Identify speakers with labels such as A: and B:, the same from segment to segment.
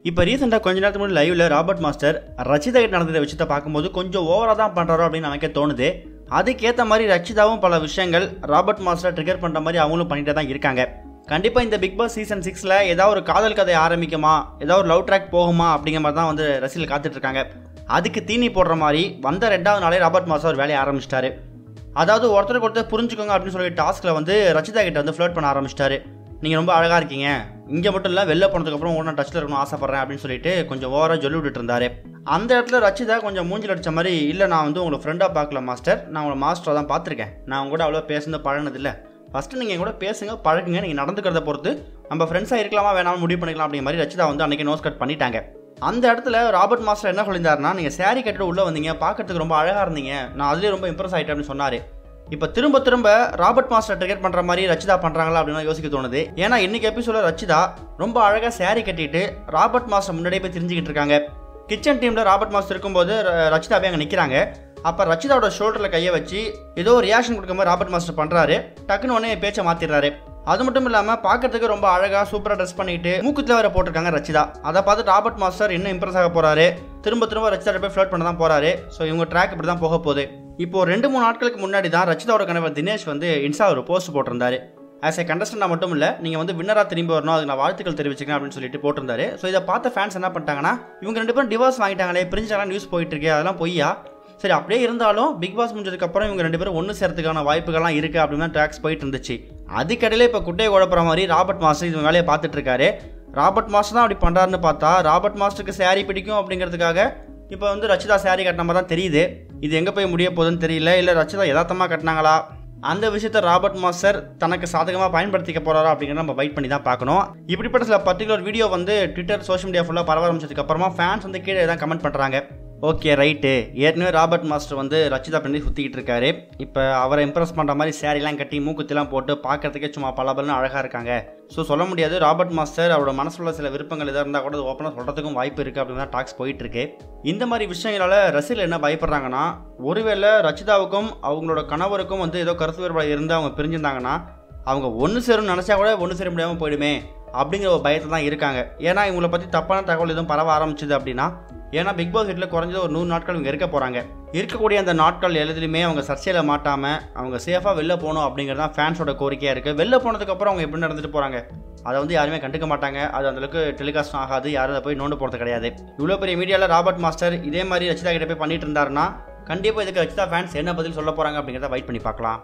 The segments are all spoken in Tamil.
A: இப்போ ரீசெண்டாக கொஞ்ச நேரத்துக்கு முன்னாடி லைவ்ல ராபர்ட் மாஸ்டர் ரச்சிதா கிட்ட நடந்த விஷயத்தை பார்க்கும்போது கொஞ்சம் ஓவராக தான் பண்ணுறாரோ அப்படின்னு நமக்கே தோணுது அதுக்கேற்ற மாதிரி ரச்சிதாவும் பல விஷயங்கள் ராபர்ட் மாஸ்டர் ட்ரிகர் பண்ணுற மாதிரி அவங்களும் பண்ணிட்டே தான் இருக்காங்க கண்டிப்பாக இந்த பிக் பாஸ் சீசன் சிக்ஸில் ஏதாவது ஒரு காதல் கதை ஆரம்பிக்குமா ஏதாவது ஒரு லவ் ட்ராக் போகுமா அப்படிங்கிற மாதிரி தான் வந்து ரசிகர்கள் காத்துட்டு இருக்காங்க அதுக்கு தீனி போடுற மாதிரி வந்த ரெண்டாவது நாளே ராபர்ட் மாஸ்டர் வேலையை ஆரம்பிச்சிட்டாரு அதாவது ஒருத்தருக்கு ஒருத்தர் புரிஞ்சுக்கோங்க அப்படின்னு சொல்லி டாஸ்கில் வந்து ரச்சிதா கிட்ட வந்து ஃப்ளோட் பண்ண ஆரம்பிச்சிட்டாரு நீங்கள் ரொம்ப அழகாக இருக்கீங்க இங்கே மட்டும் இல்லை வெளில போனதுக்கப்புறம் உடனே டச்சில் இருக்கணும் ஆசைப்பட்றேன் அப்படின்னு சொல்லிட்டு கொஞ்சம் ஓவராக சொல்லி விட்டுட்டு இருந்தாரு அந்த இடத்துல ரச்சிதா கொஞ்சம் மூஞ்சில் அடிச்ச மாதிரி இல்லை நான் வந்து உங்களை ஃப்ரெண்டாக பார்க்கல மாஸ்டர் நான் உங்களை மாஸ்டராக தான் பார்த்துருக்கேன் நான் உங்க கூட அவ்வளோ பேசுனது பழனதில்லை ஃபஸ்ட்டு நீங்கள் என் கூட பேசுங்க பழகுங்க நீங்கள் நடந்துக்கிறத பொறுத்து நம்ம ஃப்ரெண்ட்ஸாக இருக்கலாமா வேணாலும் முடிவு பண்ணிக்கலாம் அப்படிங்கிற மாதிரி ரச்சிதா வந்து அன்றைக்கி நோஸ் கட் பண்ணிட்டாங்க அந்த இடத்துல ராபர்ட் மாஸ்டர் என்ன சொல்லியிருந்தாருன்னா நீங்கள் saree கட்டிட்டு உள்ளே வந்தீங்க பார்க்கறதுக்கு ரொம்ப அழகாக இருந்தீங்க நான் அதுலேயே ரொம்ப இம்ப்ரெஸ் ஆகிட்டேன் அப்படின்னு சொன்னார் இப்போ திரும்ப திரும்ப ராபர்ட் மாஸ்டர் ட்ரிகர் பண்ணுற மாதிரி ரச்சிதா பண்ணுறாங்களா அப்படின்னு யோசிக்க தோணுது ஏன்னா இன்னைக்கு எபிசோட ரச்சிதா ரொம்ப அழகாக saree கட்டிட்டு ராபர்ட் மாஸ்டர் முன்னாடியே போய் தெரிஞ்சுக்கிட்டு இருக்காங்க கிச்சன் டீமில் ராபர்ட் மாஸ்டர் இருக்கும்போது ர- ரச்சிதா போய் அங்கே நிற்கிறாங்க அப்போ ரச்சிதாவோட ஷோல்டரில் கையை வச்சு ஏதோ ஒரு ரியாக்ஷன் கொடுக்கும்போது ராபர்ட் மாஸ்டர் பண்ணுறாரு டக்குன்னு உடனே பேச்சை மாற்றிடுறாரு அது மட்டும் இல்லாமல் பார்க்கறதுக்கு ரொம்ப அழகாக சூப்பராக ட்ரெஸ் பண்ணிட்டு மூக்குத்தில் வேற போட்டிருக்காங்க ரச்சிதா அதை பார்த்து ராபர்ட் மாஸ்டர் இன்னும் இம்ப்ரெஸ் ஆக போறாரு திரும்ப திரும்ப ரச்சிதா போய் ஃப்ளோட் பண்ண தான் போறாரு ஸோ இவங்க ட்ராக் இப்படி தான் போக போகுது இப்போ ரெண்டு மூணு நாட்களுக்கு முன்னாடி தான் ரச்சிதாவோட கணவர் தினேஷ் வந்து இன்ஸ்டா ஒரு போஸ்ட் போட்டிருந்தாரு ஆஸ் ஏ கண்டஸ்டண்டாக மட்டும் இல்லை நீங்கள் வந்து வின்னராக திரும்பி வரணும் அதுக்கு நான் வாழ்த்துக்கள் தெரிவிச்சுக்கிறேன் அப்படின்னு சொல்லிட்டு போட்டிருந்தாரு ஸோ இதை பார்த்த ஃபேன்ஸ் என்ன பண்ணிட்டாங்கன்னா இவங்க ரெண்டு பேரும் டிவோர்ஸ் வாங்கிட்டாங்களே பிரிஞ்சாலாம் நியூஸ் போயிட்டு இருக்கு அதெல்லாம் பொய்யா சரி அப்படியே இருந்தாலும் பிக் பாஸ் முடிஞ்சதுக்கு அப்புறம் இவங்க ரெண்டு பேரும் ஒன்று சேர்த்துக்கான வாய்ப்புகள்லாம் இருக்கு அப்படின்னு தான் ட்ராக்ஸ் போயிட்டு இருந்துச்சு அதுக்கடையில இப்போ குட்டையை குழப்புற மாதிரி ராபர்ட் மாஸ்டர் இது வேலையை பார்த்துட்டு இருக்காரு ராபர்ட் மாஸ்டர் தான் அப்படி பண்ணுறாருன்னு பார்த்தா ராபர்ட் மாஸ்டருக்கு saree பிடிக்கும் அப்படிங்கிறதுக்காக இப்போ வந்து ரச்சிதா saree கட்டின மாதிரி தான் தெரியுது இது எங்கே போய் முடிய போகுதுன்னு தெரியல இல்லை ரச்சிதா யதார்த்தமாக கட்டினாங்களா அந்த விஷயத்த ராபர்ட் மாஸ்டர் தனக்கு சாதகமாக பயன்படுத்திக்க போறாரா அப்படிங்கிறத நம்ம வெயிட் பண்ணி தான் பார்க்கணும் இப்படிப்பட்ட சில பர்டிகுலர் வீடியோ வந்து ட்விட்டர் சோஷியல் மீடியா ஃபுல்லாக பரவ ஆரம்பிச்சதுக்கு அப்புறமா ஃபேன்ஸ் வந்து கீழே தான் கமெண்ட் பண்ணுறாங்க ஓகே ரைட்டு ஏற்கனவே ராபர்ட் மாஸ்டர் வந்து ரச்சிதா பண்ணி சுற்றிக்கிட்டு இருக்காரு இப்போ அவரை இம்ப்ரெஸ் பண்ணுற மாதிரி சேரீலாம் கட்டி மூக்குத்திலாம் போட்டு பார்க்கறதுக்கே சும்மா பளபளன்னு அழகாக இருக்காங்க ஸோ சொல்ல முடியாது ராபர்ட் மாஸ்டர் அவரோட மனசுல சில விருப்பங்கள் எதாக இருந்தால் கூட ஓப்பனாக சொல்கிறதுக்கும் வாய்ப்பு இருக்குது அப்படின்னு தான் டாக்ஸ் போயிட்டு இருக்கு இந்த மாதிரி விஷயங்களால ரசிகர்கள் என்ன பயப்படுறாங்கன்னா ஒருவேளை ரச்சிதாவுக்கும் அவங்களோட கணவருக்கும் வந்து ஏதோ கருத்து வேறுபாடு இருந்து அவங்க பிரிஞ்சிருந்தாங்கன்னா அவங்க ஒன்று சேரும்னு நினச்சா கூட ஒன்று சேர முடியாமல் போயிடுமே அப்படிங்கிற ஒரு பயத்தில் தான் இருக்காங்க ஏன்னா இவங்கள பற்றி தப்பான தகவல் எதுவும் பரவ ஆரம்பிச்சுது அப்படின்னா ஏன்னா பிக் பாஸ் வீட்டில் குறைஞ்சது ஒரு நூறு நாட்கள் இவங்க இருக்க போகிறாங்க இருக்கக்கூடிய அந்த நாட்கள் எழுதுலையுமே அவங்க சர்ச்சையில் மாட்டாமல் அவங்க சேஃபாக வெளில போகணும் அப்படிங்கிறது தான் ஃபேன்ஸோட கோரிக்கையாக இருக்குது வெளில போனதுக்கப்புறம் அவங்க எப்படி நடந்துட்டு போகிறாங்க அதை வந்து யாருமே கண்டுக்க மாட்டாங்க அது அந்தளவுக்கு டெலிகாஸ்ட் ஆகாது யாரும் அதை போய் நோண்டு போகிறது கிடையாது இவ்வளோ பெரிய மீடியாவில் ராபர்ட் மாஸ்டர் இதே மாதிரி ரச்சிதா கிட்ட போய் பண்ணிட்டு இருந்தாருன்னா கண்டிப்பாக இதுக்கு ரச்சிதா ஃபேன்ஸ் என்ன பதில் சொல்ல போகிறாங்க அப்படிங்கிறத வெயிட் பண்ணி பார்க்கலாம்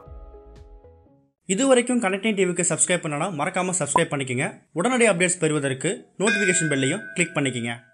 A: இது வரைக்கும் கனெக்டிங் டிவிக்கு சப்ஸ்கிரைப் பண்ணனா மறக்காமல் சப்ஸ்கிரைப் பண்ணிக்கங்க உடனடி அப்டேட்ஸ் பெறுவதற்கு நோட்டிஃபிகேஷன் பெல்லையும் கிளிக் பண்ணிக்கங்க